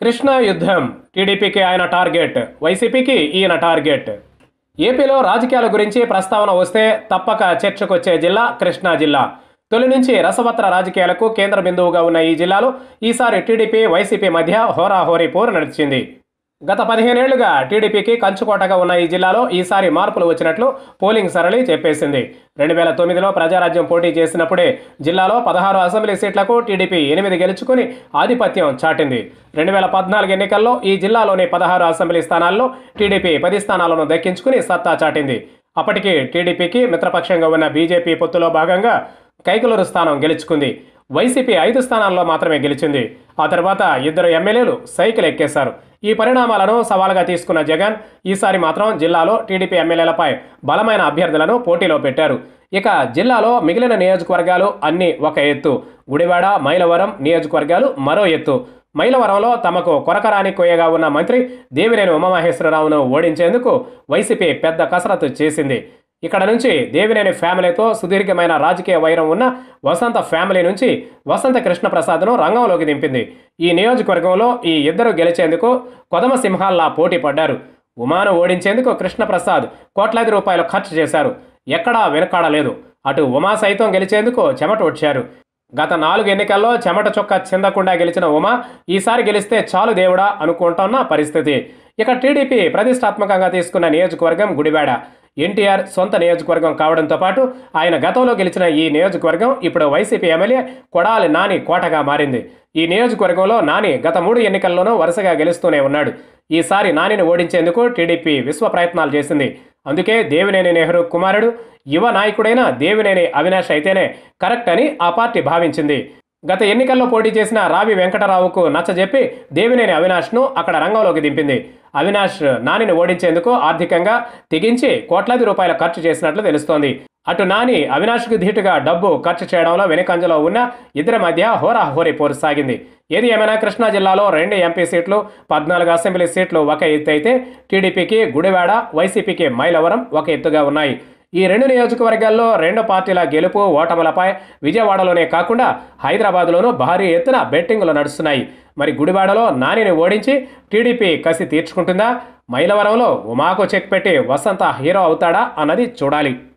కృష్ణా యుద్ధం టీడీపీకి ఆయన టార్గెట్ వైసీపీకి ఈయన టార్గెట్ ఏపీలో రాజకీయాల గురించి ప్రస్తావన వస్తే తప్పక చర్చకొచ్చే జిల్లా కృష్ణా జిల్లా తొలి నుంచి రసవత్ర రాజకీయాలకు కేంద్ర బిందువుగా ఉన్న ఈ జిల్లాలో ఈసారి టీడీపీ వైసీపీ మధ్య హోరాహోరీ పోరు నడిచింది గత పదిహేనేళ్లుగా టీడీపీకి కంచుకోటగా ఉన్న ఈ జిల్లాలో ఈసారి మార్పులు వచ్చినట్లు పోలింగ్ సరళి చెప్పేసింది రెండు వేల తొమ్మిదిలో ప్రజారాజ్యం పోటీ చేసినప్పుడే జిల్లాలో పదహారు అసెంబ్లీ సీట్లకు టీడీపీ ఎనిమిది గెలుచుకుని ఆధిపత్యం చాటింది రెండు వేల పద్నాలుగు ఎన్నికల్లో ఈ జిల్లాలోని పదహారు అసెంబ్లీ స్థానాల్లో టీడీపీ పది స్థానాలను దక్కించుకుని సత్తా చాటింది అప్పటికి టీడీపీకి మిత్రపక్షంగా ఉన్న బీజేపీ పొత్తులో భాగంగా కైకలూరు స్థానం గెలుచుకుంది వైసీపీ ఐదు స్థానాల్లో మాత్రమే గెలిచింది ఆ తర్వాత ఇద్దరు ఎమ్మెల్యేలు సైకిల్ ఎక్కేశారు ఈ పరిణామాలను సవాలుగా తీసుకున్న జగన్ ఈసారి మాత్రం జిల్లాలో టీడీపీ ఎమ్మెల్యేలపై బలమైన అభ్యర్థులను పోటీలో పెట్టారు ఇక జిల్లాలో మిగిలిన నియోజకవర్గాలు అన్నీ ఒక ఎత్తు గుడివాడ మైలవరం నియోజకవర్గాలు మరో ఎత్తు మైలవరంలో తమకు కొరకరాని కొయ్యగా ఉన్న మంత్రి దేవినేని ఉమామహేశ్వరరావును ఓడించేందుకు వైసీపీ పెద్ద కసరత్తు చేసింది ఇక్కడ నుంచి దేవినేని ఫ్యామిలీతో సుదీర్ఘమైన రాజకీయ వైరం ఉన్న వసంత ఫ్యామిలీ నుంచి వసంత కృష్ణప్రసాద్ను రంగంలోకి దింపింది ఈ నియోజకవర్గంలో ఈ ఇద్దరు గెలిచేందుకు కొదమ సింహాల్లా పోటీ పడ్డారు ఉమాను ఓడించేందుకు కృష్ణప్రసాద్ కోట్లాది రూపాయలు ఖర్చు చేశారు ఎక్కడా వెనకాడలేదు అటు ఉమా సైతం గెలిచేందుకు చెమట వచ్చారు గత నాలుగు ఎన్నికల్లో చెమట చొక్క చిందకుండా గెలిచిన ఉమా ఈసారి గెలిస్తే చాలు దేవుడా అనుకుంటున్న పరిస్థితి ఇక టీడీపీ ప్రతిష్టాత్మకంగా తీసుకున్న నియోజకవర్గం గుడివాడ ఎన్టీఆర్ సొంత నియోజకవర్గం కావడంతో పాటు ఆయన గతంలో గెలిచిన ఈ నియోజకవర్గం ఇప్పుడు వైసీపీ ఎమ్మెల్యే కొడాలి నాని కోటగా మారింది ఈ నియోజకవర్గంలో నాని గత మూడు ఎన్నికల్లోనూ వరుసగా గెలుస్తూనే ఉన్నాడు ఈసారి నానిని ఓడించేందుకు టీడీపీ విశ్వ ప్రయత్నాలు చేసింది అందుకే దేవినేని నెహ్రూ కుమారుడు యువ నాయకుడైన దేవినేని అవినాష్ అయితేనే కరెక్ట్ అని ఆ పార్టీ భావించింది గత ఎన్నికల్లో పోటీ చేసిన రావి వెంకటరావుకు నచ్చజెప్పి దేవినేని అవినాష్ను అక్కడ రంగంలోకి దింపింది అవినాష్ నానిని ఓడించేందుకు ఆర్థికంగా తెగించి కోట్లాది రూపాయల ఖర్చు చేసినట్లు తెలుస్తోంది అటు నాని అవినాష్కు ధీటుగా డబ్బు ఖర్చు చేయడంలో వెనుకంజలో ఉన్న ఇద్దరి మధ్య హోరాహోరీ పోరు సాగింది ఏది ఏమైనా కృష్ణా జిల్లాలో రెండు ఎంపీ సీట్లు పద్నాలుగు అసెంబ్లీ సీట్లు ఒక ఎత్తు అయితే టీడీపీకి గుడివాడ వైసీపీకి మైలవరం ఒక ఎత్తుగా ఉన్నాయి ఈ రెండు నియోజకవర్గాల్లో రెండు పార్టీల గెలుపు ఓటములపై విజయవాడలోనే కాకుండా హైదరాబాద్లోనూ భారీ ఎత్తున బెట్టింగులు నడుస్తున్నాయి మరి గుడివాడలో నానిని ఓడించి టీడీపీ కసి తీర్చుకుంటుందా మైలవరంలో ఉమాకు చెక్ పెట్టి వసంత హీరో అవుతాడా అన్నది చూడాలి